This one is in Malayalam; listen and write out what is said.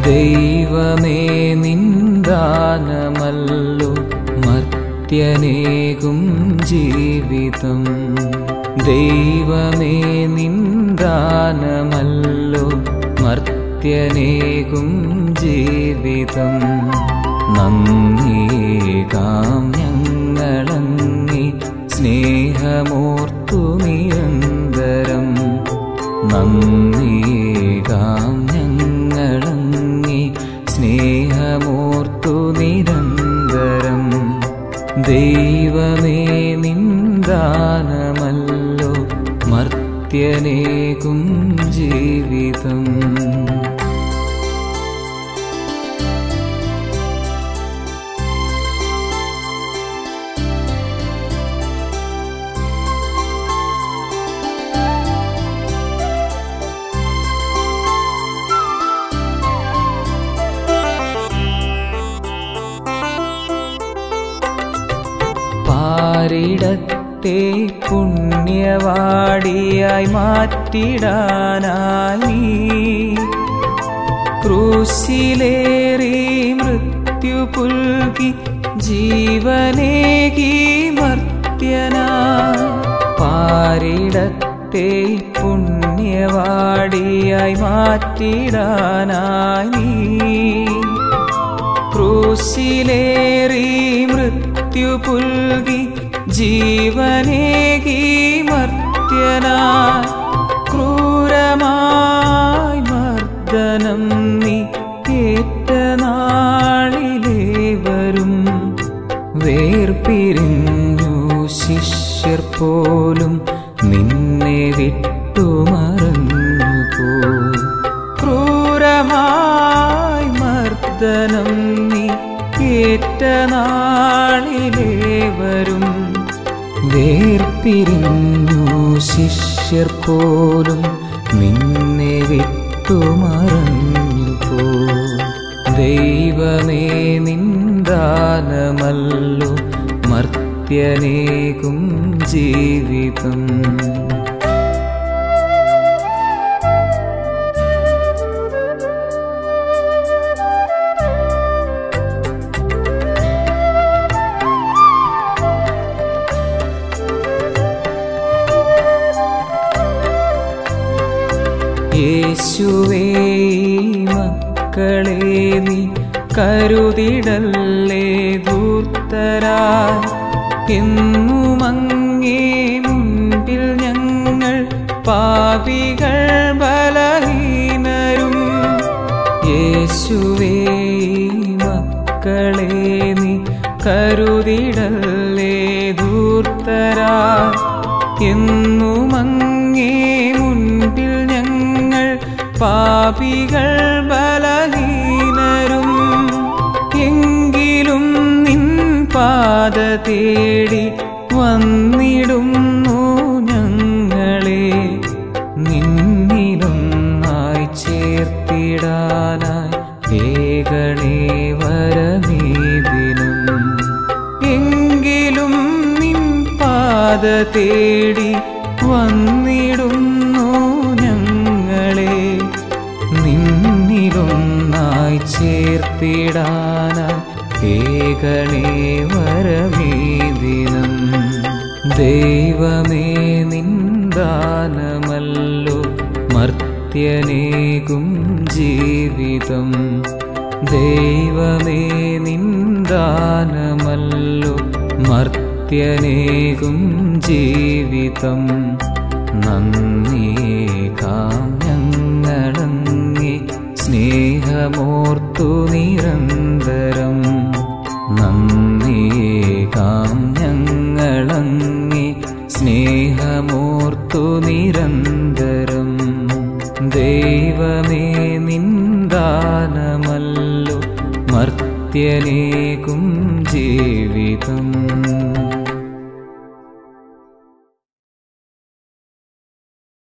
ദൈവമേ നിന്ദാനമല്ലോ മർത്യനേകും ജീവിതം ദൈവമേ നിന്ദാനമല്ലോ മർത്യനേകും ജീവിതം നന്ദിയേകാം ഞങ്ങളങ്ങി സ്നേഹമോർത്തു നിരന്തരം നന്ദിയേകാം ഞങ്ങളങ്ങി സ്നേഹമോർത്തു നിരന്തരം ദൈവമേ നിന്ദാനമല്ലോ മർത്യനേകും ജീവിതം പാരിടത്തെ പുണ്യവാടിയായി മാറ്റിടാനായി ക്രൂശിലേറി മൃത്യു പുൽകി ജീവനേകി മർത്യന പാരിടത്തെ പുണ്യവാടിയായി മാറ്റിടാനായി ക്രൂശിലേറി മൃത്യു പുൽകി ജീവനേകി മർത്യന ക്രൂരമായി മർദ്ദനം നീ ഏറ്റ നാളിലേവരും വേർപിരിഞ്ഞു ശിഷ്യർ പോലും നിന്നെ വിട്ടുമറഞ്ഞു പോ ക്രൂരമായി മർദ്ദനം നീ ഏറ്റ നാളിലേവരും വേർപിരിഞ്ഞു ശിഷ്യർ പോലും നിന്നെ വിട്ടുമറഞ്ഞു പോ ദൈവമേ നിന്ദാനമല്ലോ മർത്യനേകും ജീവിതം യേശുവേ മക്കളെ നീ കരുതിടല്ലേ ദൂർത്തരായി എന്നും അങ്ങേ മുൻപിൽ ഞങ്ങൾ പാപികൾ ബലഹീനരും യേശുവേ മക്കളെ നീ കരുതിടല്ലേ ദൂർത്തരായി എന്നും അങ്ങേ മുൻപിൽ ഞങ്ങൾ പാപികൾ ബലഹീനരും എങ്കിലും നിൻ പാത തേടി വന്നിടുന്നു ഞങ്ങളെ നിന്നിലൊന്നായി ചേർത്തിടാനായി ഏകണേ വരമീതിനും എങ്കിലും നിൻ പാത തേടി വന്നിടുന്നു ഞങ്ങളെ നിന്നിലൊന്നായി ചേർത്തിടാനായി ഏകണേ വരമീതിനം ദൈവമേ നിന്ദാനമല്ലോ മർത്യനേകും ജീവിതം ദൈവമേ നിന്ദാനമല്ലോ മർത്യനേകും ജീവിതം നന്ദിയേകാം ഞങ്ങളങ്ങി സ്നേഹമോർത്തു നിരന്തരം നന്ദിയേകാം ഞങ്ങളങ്ങി സ്നേഹമോർത്തു നിരന്തരം ദൈവമേ നിന്ദാനമല്ലോ മർത്യനേകും ജീവിതം